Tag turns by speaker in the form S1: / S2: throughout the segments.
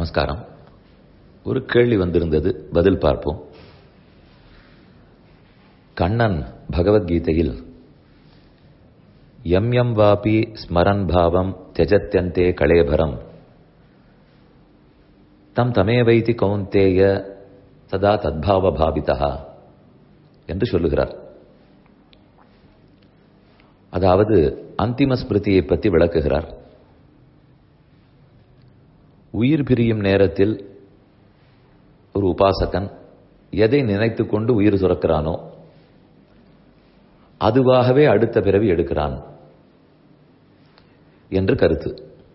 S1: நமஸ்காரம் ஒரு கேள்வி வந்திருந்தது பதில் பார்ப்போம் கண்ணன் பகவத்கீதையில் எம் எம் வாபி ஸ்மரன் பாவம் தியஜத்யந்தே கலேபரம் தம் தமேவைதி கௌந்தேய சதா தத்பாவ பாவிதா என்று சொல்லுகிறார் அதாவது அந்திம ஸ்மிருதியை பற்றி விளக்குகிறார் உயிர் பிரியும் நேரத்தில் ஒரு உபாசகன் எதை நினைத்து கொண்டு உயிர் சுரக்கிறானோ அதுவாகவே அடுத்த பிறவி எடுக்கிறான் என்று கருத்து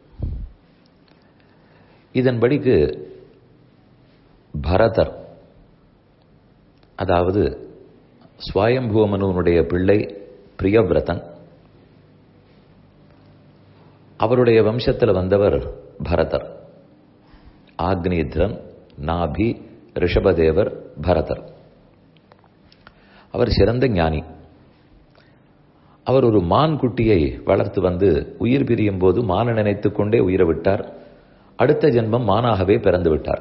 S1: இதன்படிக்கு பரதர் அதாவது சுவாயம்புவமனுவனுடைய பிள்ளை பிரியவிரதன் அவருடைய வம்சத்தில் வந்தவர் பரதர் ஆக்னித்ரன் நாபி ரிஷபதேவர் பரதர் அவர் சிறந்த ஞானி அவர் ஒரு மான் குட்டியை வளர்த்து வந்து உயிர் பிரியும் போது மான நினைத்துக் கொண்டே உயிரை விட்டார் அடுத்த ஜென்மம் மானாகவே பிறந்து விட்டார்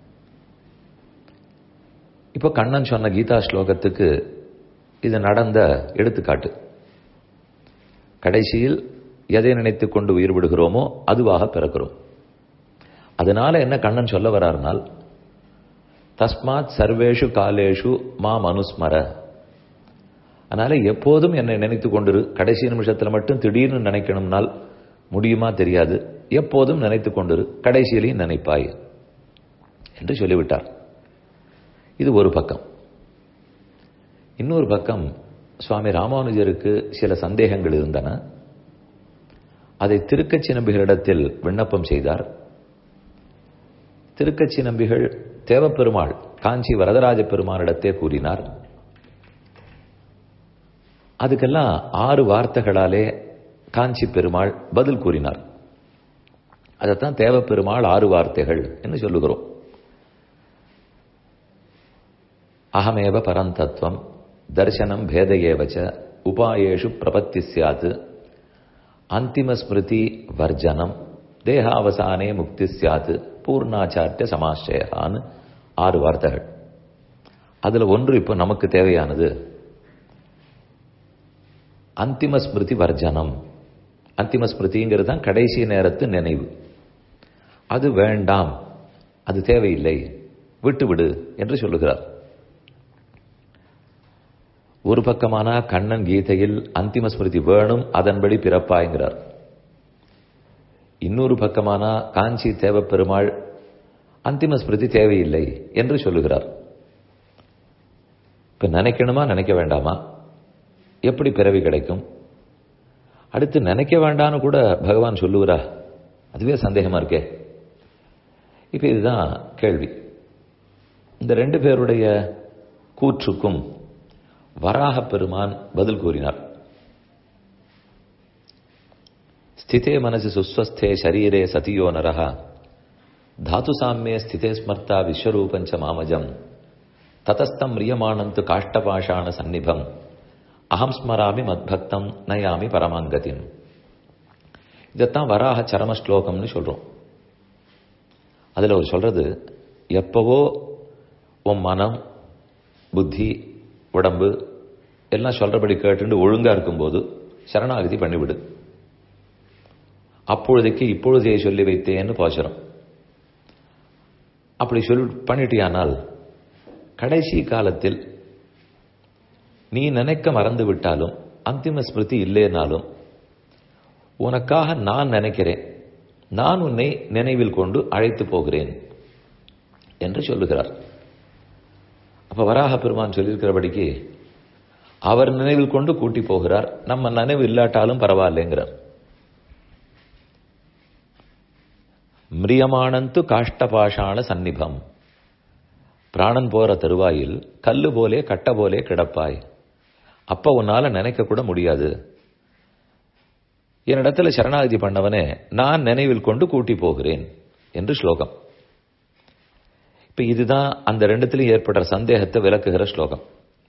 S1: இப்போ கண்ணன் சொன்ன கீதா ஸ்லோகத்துக்கு இது நடந்த எடுத்துக்காட்டு கடைசியில் எதை நினைத்துக் கொண்டு உயிர் விடுகிறோமோ அதுவாக பிறக்கிறோம் அதனால என்ன கண்ணன் சொல்ல வரார்னால் தஸ்மாத் சர்வேஷு காலேஷு மா மனுஸ்மர அதனால எப்போதும் என்னை நினைத்து கொண்டிரு கடைசி நிமிஷத்தில் மட்டும் திடீர்னு நினைக்கணும்னால் முடியுமா தெரியாது எப்போதும் நினைத்து கொண்டிரு கடைசியிலையும் நினைப்பாய் என்று சொல்லிவிட்டார் இது ஒரு பக்கம் இன்னொரு பக்கம் சுவாமி ராமானுஜருக்கு சில சந்தேகங்கள் இருந்தன அதை திருக்கச்சி நம்பிகளிடத்தில் விண்ணப்பம் செய்தார் திருக்கச்சி நம்பிகள் தேவப்பெருமாள் காஞ்சி வரதராஜ பெருமானிடத்தே கூறினார் அதுக்கெல்லாம் ஆறு வார்த்தைகளாலே காஞ்சி பெருமாள் பதில் கூறினார் அதைத்தான் தேவப்பெருமாள் ஆறு வார்த்தைகள் என்று சொல்லுகிறோம் அகமேவ பரந்தத்துவம் தர்சனம் பேதையேவச்ச உபாயேஷு பிரபத்தி சியாத் அந்திம ஸ்மிருதி வர்ஜனம் தேகாவசானே முக்தி சியாத் பூர்ணாச்சாரிய சமாச்சயான்னு ஆறு வார்த்தைகள் அதுல ஒன்று இப்போ நமக்கு தேவையானது அந்திம ஸ்மிருதி வர்ஜனம் அந்திம ஸ்மிருதிங்கிறது தான் கடைசி நேரத்து நினைவு அது வேண்டாம் அது தேவையில்லை விட்டுவிடு என்று சொல்லுகிறார் ஒரு பக்கமானா கண்ணன் கீதையில் அந்திம ஸ்மிருதி வேணும் அதன்படி பிறப்பாய்ங்கிறார் இன்னொரு பக்கமானா காஞ்சி தேவப்பெருமாள் அந்திம ஸ்மிருதி தேவையில்லை என்று சொல்லுகிறார் இப்ப நினைக்கணுமா நினைக்க வேண்டாமா எப்படி பிறவி கிடைக்கும் அடுத்து நினைக்க வேண்டான்னு கூட பகவான் சொல்லுகிறா அதுவே சந்தேகமா இருக்கே இப்ப இதுதான் கேள்வி இந்த ரெண்டு பேருடைய கூற்றுக்கும் வராக பெருமான் பதில் கூறினார் ஸ்திதே மனசு சுஸ்வஸ்தே ஷரீரே சதியோ நரஹ தாத்து சாமியே ஸ்திதே ஸ்மர்த்தா விஸ்வரூபஞ்ச மாமஜம் ததஸ்தம் ரியமானந்து காஷ்டபாஷான சந்நிபம் அகம் ஸ்மராமி மத்பக்தம் நயாமி பரமாங்கதின் இதைத்தான் வராக சரம ஸ்லோகம்னு சொல்றோம் அதுல அவர் சொல்றது எப்பவோ உன் மனம் புத்தி உடம்பு எல்லாம் சொல்றபடி கேட்டு ஒழுங்கா இருக்கும்போது சரணாகதி பண்ணிவிடு அப்பொழுதைக்கு இப்பொழுதைய சொல்லி வைத்தேன்னு போச்சுறோம் அப்படி சொல் பண்ணிட்டியானால் கடைசி காலத்தில் நீ நினைக்க மறந்து விட்டாலும் அந்திம ஸ்மிருதி இல்லைனாலும் உனக்காக நான் நினைக்கிறேன் நான் உன்னை நினைவில் கொண்டு அழைத்து போகிறேன் என்று சொல்லுகிறார் அப்ப வராக பெருமான் சொல்லியிருக்கிறபடிக்கு அவர் நினைவில் கொண்டு கூட்டி போகிறார் நம்ம நினைவு இல்லாட்டாலும் பரவாயில்லைங்கிறார் மிரியமானந்து காஷ்டபாஷான சந்நிபம் பிராணன் போற தருவாயில் கல்லு போலே கட்ட போலே கிடப்பாய் அப்ப உன்னால நினைக்க கூட முடியாது என்னிடத்துல சரணாகதி பண்ணவனே நான் நினைவில் கொண்டு கூட்டி போகிறேன் என்று ஸ்லோகம் இப்ப இதுதான் அந்த ரெண்டுத்திலும் ஏற்படுற சந்தேகத்தை விளக்குகிற ஸ்லோகம்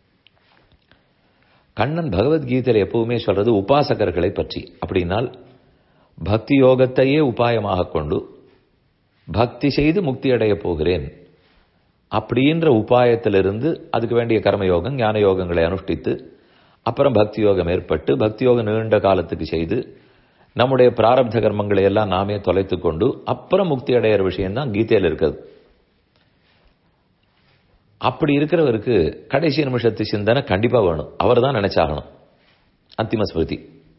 S1: கண்ணன் பகவத்கீதையில எப்பவுமே சொல்றது உபாசகர்களை பற்றி அப்படின்னால் பக்தி யோகத்தையே உபாயமாக கொண்டு பக்தி செய்து முக்தி அடைய போகிறேன் அப்படின்ற உபாயத்திலிருந்து அதுக்கு வேண்டிய கர்மயோகம் ஞான யோகங்களை அனுஷ்டித்து அப்புறம் பக்தி யோகம் ஏற்பட்டு பக்தி யோகம் நீண்ட காலத்துக்கு செய்து நம்முடைய பிராரப்த கர்மங்களை எல்லாம் நாமே தொலைத்து கொண்டு அப்புறம் முக்தி அடையிற விஷயம் தான் கீதையில் இருக்குது அப்படி இருக்கிறவருக்கு கடைசி நிமிஷத்து சிந்தனை கண்டிப்பா வேணும் அவர் தான் நினைச்சாகணும் அந்திம ஸ்மிருதி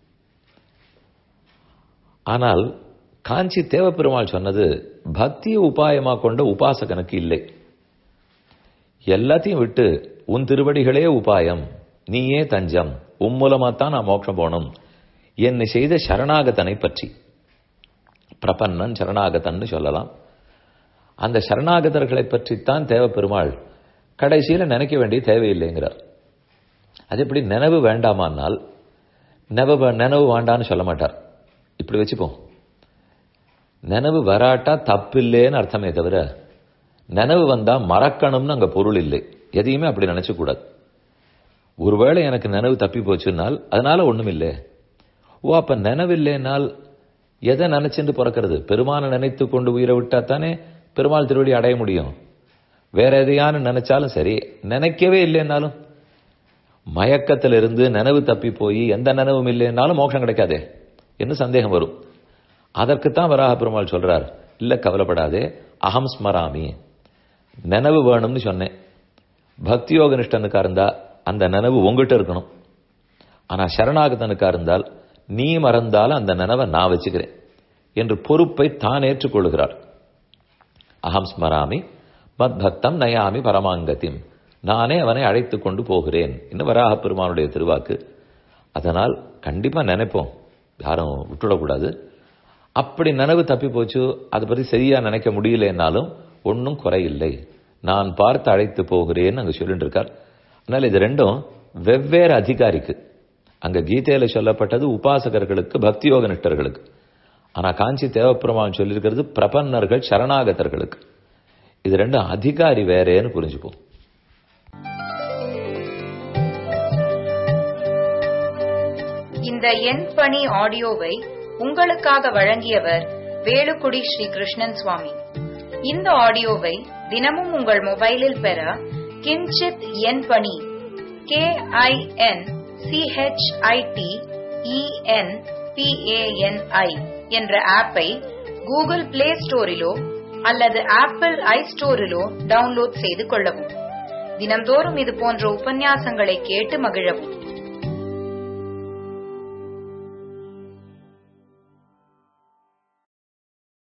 S1: ஆனால் காஞ்சி தேவப்பெருமாள் சொன்னது பக்தியை உபாயமா கொண்ட உபாசகனுக்கு இல்லை எல்லாத்தையும் விட்டு உன் திருவடிகளே உபாயம் நீயே தஞ்சம் உன் மூலமாத்தான் நான் மோட்சம் போகணும் என்னை செய்த சரணாகதனை பற்றி பிரபன்னன் சரணாகதன்னு சொல்லலாம் அந்த சரணாகதர்களை பற்றித்தான் தேவப்பெருமாள் கடைசியில் நினைக்க வேண்டிய தேவையில்லைங்கிறார் அது எப்படி நினைவு வேண்டாமானால் நினைவு நினைவு வேண்டான்னு சொல்ல மாட்டார் இப்படி வச்சுப்போம் நினைவு வராட்டா தப்பில்லைன்னு அர்த்தமே தவிர நினைவு வந்தா மறக்கணும்னு அங்க பொருள் இல்லை எதையுமே அப்படி நினைச்ச கூடாது ஒருவேளை எனக்கு நினைவு தப்பி போச்சுன்னால் அதனால ஒண்ணும் இல்லை ஓ அப்ப நினைவு இல்லைனால் எதை நினைச்சுட்டு பிறக்கிறது பெருமானை நினைத்து கொண்டு உயிரை விட்டா தானே பெருமாள் திருவடி அடைய முடியும் வேற எதையானு நினைச்சாலும் சரி நினைக்கவே இல்லைன்னாலும் மயக்கத்திலிருந்து நினைவு தப்பி போய் எந்த நினைவும் இல்லைன்னாலும் மோட்சம் கிடைக்காதே என்ன சந்தேகம் வரும் அதற்குத்தான் வராக பெருமாள் சொல்றார் இல்ல கவலைப்படாதே அகம் ஸ்மராமி நினைவு வேணும்னு சொன்னேன் பக்தி யோக நிஷ்டனுக்கா இருந்தா அந்த நினைவு உங்ககிட்ட இருக்கணும் ஆனா சரணாகதனுக்கா இருந்தால் நீ மறந்தாலும் அந்த நினைவை நான் வச்சுக்கிறேன் என்று பொறுப்பை தான் ஏற்றுக்கொள்கிறார் அகம் ஸ்மராமி மத் பக்தம் நயாமி பரமாங்கத்திம் நானே அவனை அழைத்து கொண்டு போகிறேன் இன்னும் வராக பெருமானுடைய திருவாக்கு அதனால் கண்டிப்பா நினைப்போம் யாரும் விட்டுடக்கூடாது அப்படி நினைவு தப்பி போச்சு அதை பத்தி சரியா நினைக்க முடியலன்னாலும் ஒன்றும் குறையில்லை நான் பார்த்து அழைத்து போகிறேன்னு அங்க சொல்லிட்டு இருக்கார் அதனால இது ரெண்டும் வெவ்வேறு அதிகாரிக்கு அங்க கீதையில சொல்லப்பட்டது உபாசகர்களுக்கு பக்தியோக நிஷ்டர்களுக்கு ஆனா காஞ்சி தேவப்பெருமான் சொல்லியிருக்கிறது பிரபன்னர்கள் சரணாகதர்களுக்கு இது ரெண்டும் அதிகாரி வேறேன்னு புரிஞ்சுப்போம்
S2: இந்த எண் பணி ஆடியோவை உங்களுக்காக வழங்கியவர் வேலுக்குடி ஸ்ரீ கிருஷ்ணன் சுவாமி இந்த ஆடியோவை தினமும் உங்கள் மொபைலில் பெற கிஞ்சித் எண் பணி கே ஐ என் சிஹெச்ஐடி இஎன் பிஏஎன்ஐ என்ற ஆப்பை கூகுள் பிளே ஸ்டோரிலோ அல்லது ஆப்பிள் ஐ ஸ்டோரிலோ டவுன்லோட் செய்து கொள்ளவும் தினம்தோறும் இது போன்ற உபன்யாசங்களை கேட்டு மகிழவும்